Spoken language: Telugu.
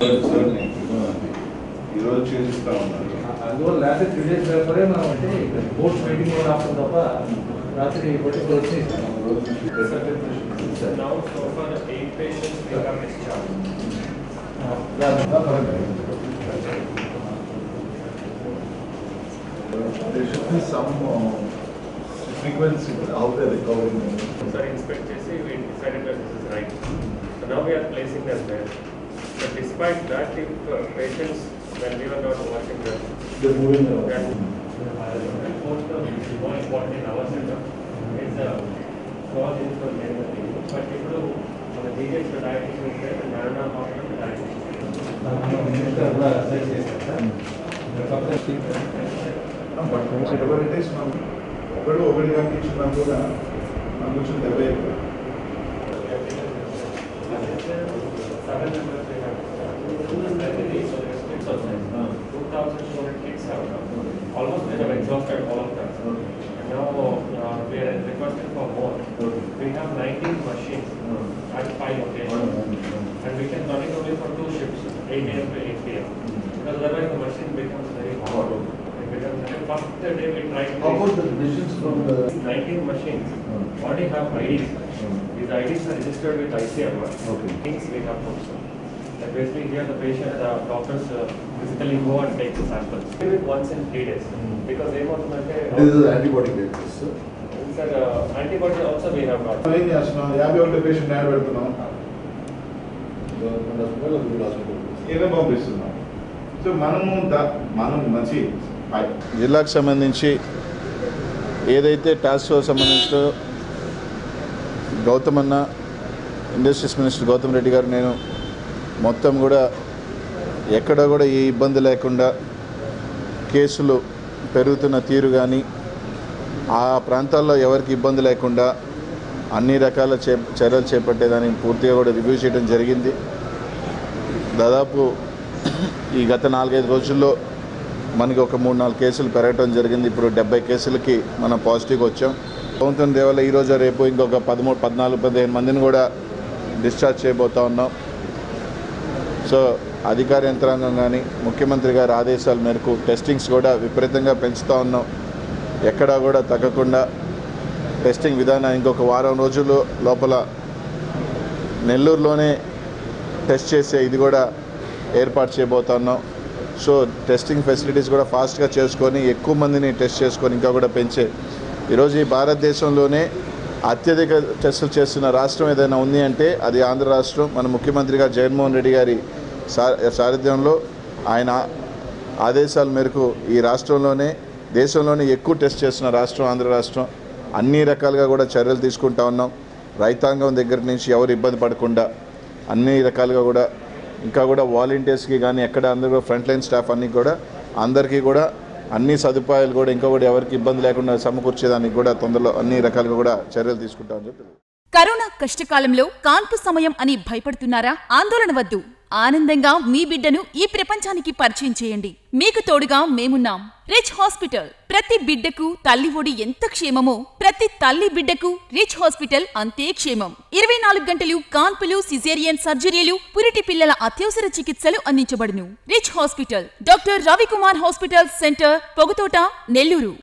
ఈరోజు చేసిస్తా ఉన్నారు అందువల్ల రాత్రి త్రీ డేస్ పేపరే మనం అంటే బోర్డ్స్ మీటింగ్ కూడా రాస్తాం తప్ప రాత్రి పర్టికులర్ వచ్చేసాం Now, so far, eight patients we have discharged. There should be some uh, frequency, how they're recovering. Sir, inspect చేసి we decided that this is right. So now we are placing them there. But despite that, if uh, patients, when we were not watching them, They're moving then around. report the more important in our center is a cause is for medical But ఇప్పుడు మన జీజెస్ డయాబెటీస్ ఉంటే నారాయణ హాస్పిటల్ డయాబెటీస్ మినిస్టర్ కూడా సైజ్ చేశారు sir but whatever it is, మనం ఒకడు ఒకటి కనిపించినా కూడా మనకు వచ్చిన దెబ్బ ఎక్కువ. seven members we have. Kids also. Two thousand two hundred kids have now. Almost they have exhausted all of them. And now uh, we are requesting for more. We have nineteen machines at five locations. And we can run it only for two shifts, eight AM to eight PM. Because otherwise the machine becomes very hot. It becomes, and first day we tried. How about the decisions from the? Nineteen machines already have IDs. These IDs are registered with ICMR. Okay. Things we have also. That basically here the patient, the doctors uh, physically go and take the samples. Give it once in three days. Because ఏమవుతుందంటే This is antibody basis. Sir antibody also we have got ఏం చేస్తున్నాం యాభై ఒకటి పేషెంట్ యాడ్ పెడుతున్నాం ఏదో పంపిస్తున్నాం సో మనము ద- మనం మంచి జిల్లాకు సంబంధించి ఏదైతే టాస్క్ ఫోర్స్ సంబంధించిన గౌతమ్ అన్న ఇండస్ట్రీస్ మినిస్టర్ గౌతమ్ రెడ్డి గారు నేను మొత్తం కూడా ఎక్కడ కూడా ఏ ఇబ్బంది లేకుండా కేసులు పెరుగుతున్న తీరు కానీ ఆ ప్రాంతాల్లో ఎవరికి ఇబ్బంది లేకుండా అన్ని రకాల చే చర్యలు చేపట్టేదాన్ని పూర్తిగా కూడా రివ్యూ చేయడం జరిగింది దాదాపు ఈ గత నాలుగైదు రోజుల్లో మనకి ఒక మూడు నాలుగు కేసులు పెరగటం జరిగింది ఇప్పుడు డెబ్బై కేసులకి మనం పాజిటివ్గా వచ్చాం ప్రభుత్వం దేవల్ల ఈరోజు రేపు ఇంకొక పదమూడు పద్నాలుగు పదిహేను మందిని కూడా డిశ్చార్జ్ చేయబోతా ఉన్నాం సో అధికార యంత్రాంగం కానీ ముఖ్యమంత్రి గారి ఆదేశాల మేరకు టెస్టింగ్స్ కూడా విపరీతంగా పెంచుతూ ఉన్నాం ఎక్కడా కూడా తగ్గకుండా టెస్టింగ్ విధానం ఇంకొక వారం రోజులు లోపల నెల్లూరులోనే టెస్ట్ చేసే ఇది కూడా ఏర్పాటు చేయబోతున్నాం సో టెస్టింగ్ ఫెసిలిటీస్ కూడా ఫాస్ట్గా చేసుకొని ఎక్కువ మందిని టెస్ట్ చేసుకొని ఇంకా కూడా పెంచే ఈరోజు ఈ భారతదేశంలోనే అత్యధిక టెస్టులు చేస్తున్న రాష్ట్రం ఏదైనా ఉంది అంటే అది ఆంధ్ర రాష్ట్రం మన ముఖ్యమంత్రిగా జగన్మోహన్ రెడ్డి గారి సా సారథ్యంలో ఆయన ఆదేశాల మేరకు ఈ రాష్ట్రంలోనే దేశంలోనే ఎక్కువ టెస్ట్ చేస్తున్న రాష్ట్రం ఆంధ్ర రాష్ట్రం అన్ని రకాలుగా కూడా చర్యలు తీసుకుంటా ఉన్నాం రైతాంగం దగ్గర నుంచి ఎవరు ఇబ్బంది పడకుండా అన్ని రకాలుగా కూడా ఇంకా కూడా వాలంటీర్స్కి కానీ ఎక్కడ అందరూ ఫ్రంట్ లైన్ స్టాఫ్ అన్ని కూడా అందరికీ కూడా అన్ని సదుపాయాలు కూడా ఇంకా కూడా ఎవరికి ఇబ్బంది లేకుండా సమకూర్చేదానికి కూడా తొందరలో అన్ని రకాలుగా కూడా చర్యలు తీసుకుంటామని చెప్పి కరోనా కష్టకాలంలో కాన్పు సమయం అని భయపడుతున్నారా ఆందోళన వద్దు ఆనందంగా మీ బిడ్డను ఈ ప్రపంచానికి పరిచయం చేయండి మీకు తోడుగా మేమున్నాం రిచ్ హాస్పిటల్ ప్రతి బిడ్డకు తల్లి ఒడి ఎంత క్షేమమో ప్రతి తల్లి బిడ్డకు రిచ్ హాస్పిటల్ అంతే క్షేమం ఇరవై నాలుగు గంటలు కాన్పులు సిజేరియన్ సర్జరీలు పురిటి పిల్లల అత్యవసర చికిత్సలు అందించబడును Rich hospital doctor Ravikumar hospital centre Pogathota Nellore